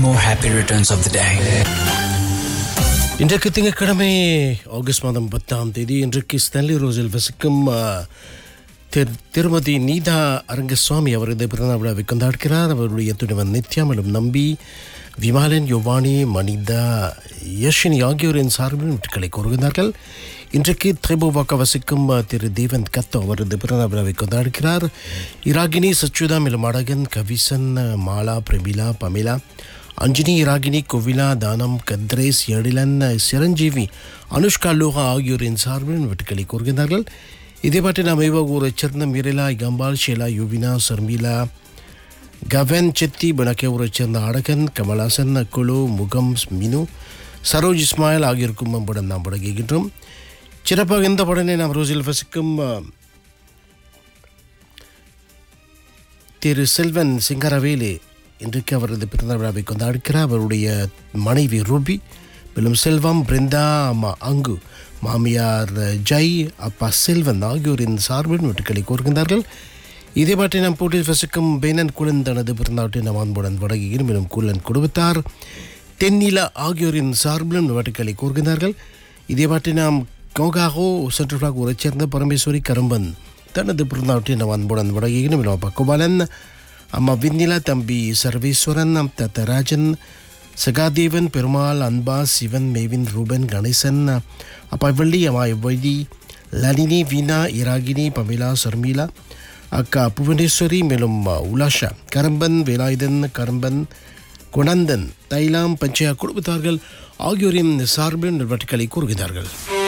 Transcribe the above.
more happy returns of the day. இன்றைக்கு திங்கட்கிழமை August மாதம் பத்தாம் தேதி இன்றைக்கு ஸ்டென்லி ரோஸில் வசிக்கும் ஆ, திரு- திருமதி நீதா அரங்கசுவாமி அவரது பிறந்த விழாவை கொண்டாடுகிறார் அவருடைய துணிவன் நித்யா மேலும் நம்பி விமாலன் யுவானி மனிதா யஷினி ஆகியோரின் சார்பில் வீட்டுக்களை கூறுகிறார்கள் இன்றைக்கு திரைபோவாக்க வசிக்கும் ஆ, திரு தேவன் கத்தோ அவரது பிறந்த விழாவை கொண்டாடுகிறார் இராகினி சச்சுதா மேலும் அடகன் கவிசன் ஆ, மாலா பிரமிளா பமிலா அஞ்சினி ராகினி கோவிலா தானம் கத்ரேஸ் எழிலன் சிரஞ்சீவி அனுஷ்கா லோகா ஆகியோரின் சார்பில் வீட்டுக்களை கூறுகின்றார்கள் இதே பாட்டி நாம் ஊரைச் சேர்ந்த மிரிலா கம்பால் ஷேலா யுவினா சர்மிளா கவன் செத்தி பிணக்கே ஊரைச் சேர்ந்த அடகன் கமலாசன் குழு முகம் மினு சரோஜ் இஸ்மாயில் ஆகியோருக்கும் படம் நாம் படகுகின்றோம் சிறப்பாக இந்த படனை நாம் ரோசில் வசிக்கும் ஆ, திரு செல்வன் சிங்கரவேலு இன்றைக்கு அவரது பிறந்த விழாவை கொண்டாடுக்கிறார் அவருடைய மனைவி ரூபி மேலும் செல்வம் பிருந்தா அம்மா அங்கு மாமியார் ஜெய் அப்பா செல்வன் ஆகியோரின் சார்பில் வீட்டுக்களை கோருகின்றார்கள் இதே பாட்டை நாம் போட்டி வசிக்கும் பேனன் குலன் தனது பிறந்தாட்டை நாம் அன்புடன் வடகையில் மேலும் குலன் குடும்பத்தார் தென்னில ஆகியோரின் சார்பிலும் வீட்டுக்களை கோருகின்றார்கள் இதே பாட்டை நாம் கோகாகோ சென்ட்ரல் பிளாக் ஊரைச் சேர்ந்த பரமேஸ்வரி கரும்பன் தனது பிறந்தாட்டை நாம் அன்புடன் வடகையில் மேலும் அப்பா குபாலன் அம்மா விந்திலா தம்பி சர்வேஸ்வரன் தத்த ராஜன் சகாதேவன் பெருமாள் அன்பா சிவன் மேவின் ரூபன் கணேசன் அப்பா வெள்ளி அம்மா வைதி லலினி வீணா இராகினி பமிலா சர்மிளா அக்கா புவனேஸ்வரி மேலும் உலாஷா கரம்பன் வேலாயுதன் கரம்பன் குணந்தன் தைலாம் பஞ்சயா குடும்பத்தார்கள் ஆகியோரின் சார்பில் நிர்வாகிகளை கூறுகிறார்கள்